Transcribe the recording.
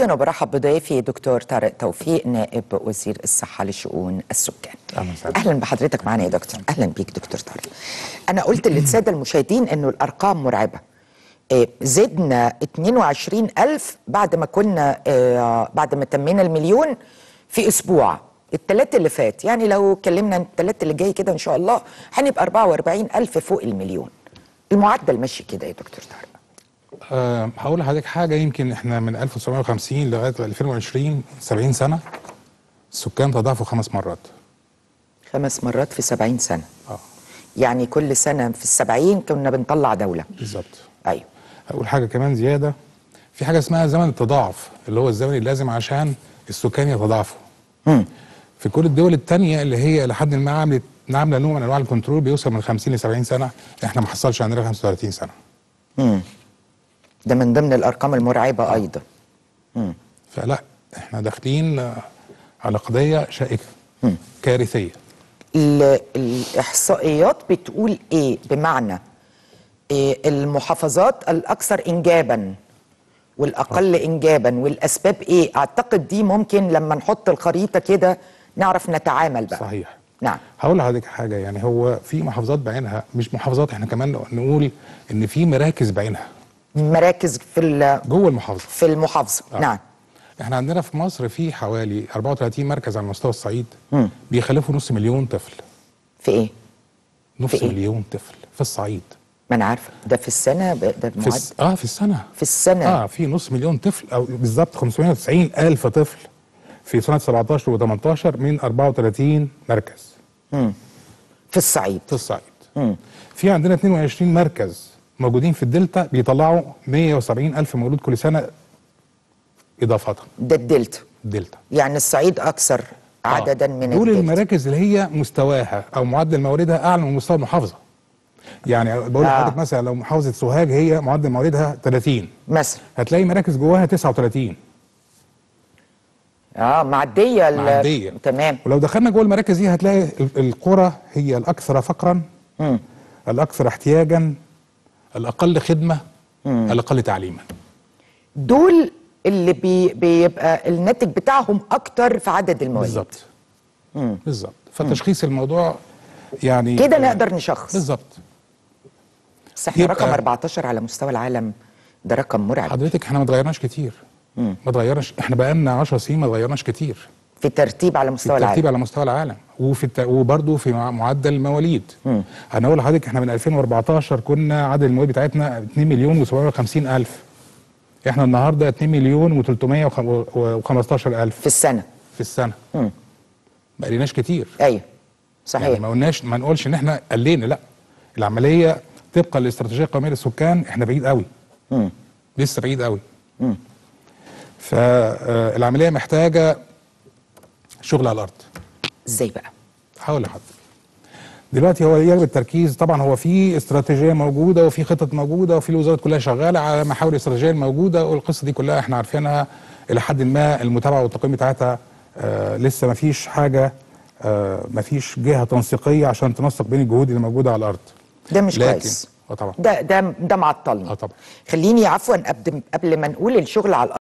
جدا وبرحب بضيفي دكتور طارق توفيق نائب وزير الصحه لشؤون السكان أهلا وسهلا. اهلا بحضرتك معانا يا دكتور اهلا بيك دكتور طارق انا قلت للساده المشاهدين انه الارقام مرعبه إيه، زدنا 22000 بعد ما كنا آه، بعد ما تمينا المليون في اسبوع الثلاث اللي فات يعني لو اتكلمنا الثلاث اللي جاي كده ان شاء الله هنبقى 44000 فوق المليون المعدل ماشي كده يا دكتور طارق أه هقول لحضرتك حاجه يمكن احنا من 1950 لغايه 2020 70 سنه السكان تضاعفوا خمس مرات خمس مرات في 70 سنه اه يعني كل سنه في السبعين كنا بنطلع دوله بالظبط ايوه اقول حاجه كمان زياده في حاجه اسمها زمن التضاعف اللي هو الزمن اللازم عشان السكان يتضاعفوا مم. في كل الدول التانية اللي هي لحد ما عملت عامله نوع من انواع الكنترول بيوصل من 50 ل 70 سنه احنا ما حصلش عندنا 35 سنه مم. ده من ضمن الارقام المرعبه ايضا فلا احنا داخلين آه، على قضيه شائكه كارثيه ال- الاحصائيات بتقول ايه بمعنى إيه المحافظات الاكثر انجابا والاقل انجابا والاسباب ايه اعتقد دي ممكن لما نحط الخريطه كده نعرف نتعامل بقى صحيح نعم هقول لحضرتك حاجه يعني هو في محافظات بعينها مش محافظات احنا كمان نقول ان في مراكز بعينها مراكز في ال- جوه المحافظه في المحافظه آه. نعم احنا عندنا في مصر في حوالي 34 مركز على مستوى الصعيد بيخلفوا نص مليون طفل في ايه نص في إيه؟ مليون طفل في الصعيد ما انا عارفه ده في السنه ب- ده في المعدل الس... اه في السنه في السنه اه في نص مليون طفل او بالظبط 590 الف طفل في سنه 17 و18 من 34 مركز في الصعيد في الصعيد في عندنا 22 مركز موجودين في الدلتا بيطلعوا 170 الف مولود كل سنه اضافه ده الدلتا الدلتا يعني الصعيد اكثر آه. عددا من دول الدلتا المراكز اللي هي مستواها او معدل مواردها اعلى من مستوى المحافظه يعني بقول آه. لحضرتك مثلا لو محافظه سوهاج هي معدل مواردها 30 مثلا هتلاقي مراكز جواها 39 اه معديه ال- معديه تمام ولو دخلنا جوه المراكز دي هتلاقي ال- القرى هي الاكثر فقرا الاكثر احتياجا الاقل خدمه الاقل تعليما دول اللي بي بيبقى الناتج بتاعهم اكتر في عدد المواليد بالظبط بالظبط فتشخيص الموضوع يعني كده آه، نقدر نشخص بالظبط بس احنا يبقى- رقم 14 على مستوى العالم ده رقم مرعب حضرتك احنا ما اتغيرناش كتير ما اتغيرناش احنا بقالنا 10 سنين ما اتغيرناش كتير في ترتيب على في مستوى الترتيب العالم على مستوى العالم وفي الت... وبرضه في مع- معدل المواليد انا اقول لحضرتك احنا من 2014 كنا عدد المواليد بتاعتنا 2 مليون و750 الف احنا النهارده 2 مليون و315 الف في السنه في السنه ما قلناش كتير ايوه صحيح يعني ما قلناش ما نقولش ان احنا قلينا لا العمليه طبقا للاستراتيجيه القوميه للسكان احنا بعيد قوي لسه بعيد قوي فالعمليه محتاجه شغل على الارض ازاي بقى هقول لحضرتك دلوقتي هو يجب التركيز طبعا هو في استراتيجيه موجوده وفي خطط موجوده وفي الوزارات كلها شغاله على محاور الاستراتيجيه الموجوده والقصه دي كلها احنا عارفينها الى حد ما المتابعه والتقييم بتاعتها آه لسه ما فيش حاجه آه ما فيش جهه تنسيقيه عشان تنسق بين الجهود اللي موجوده على الارض ده مش لكن كويس اه طبعا ده ده ده معطلنا اه طبعا خليني عفوا قبل قبل ما نقول الشغل على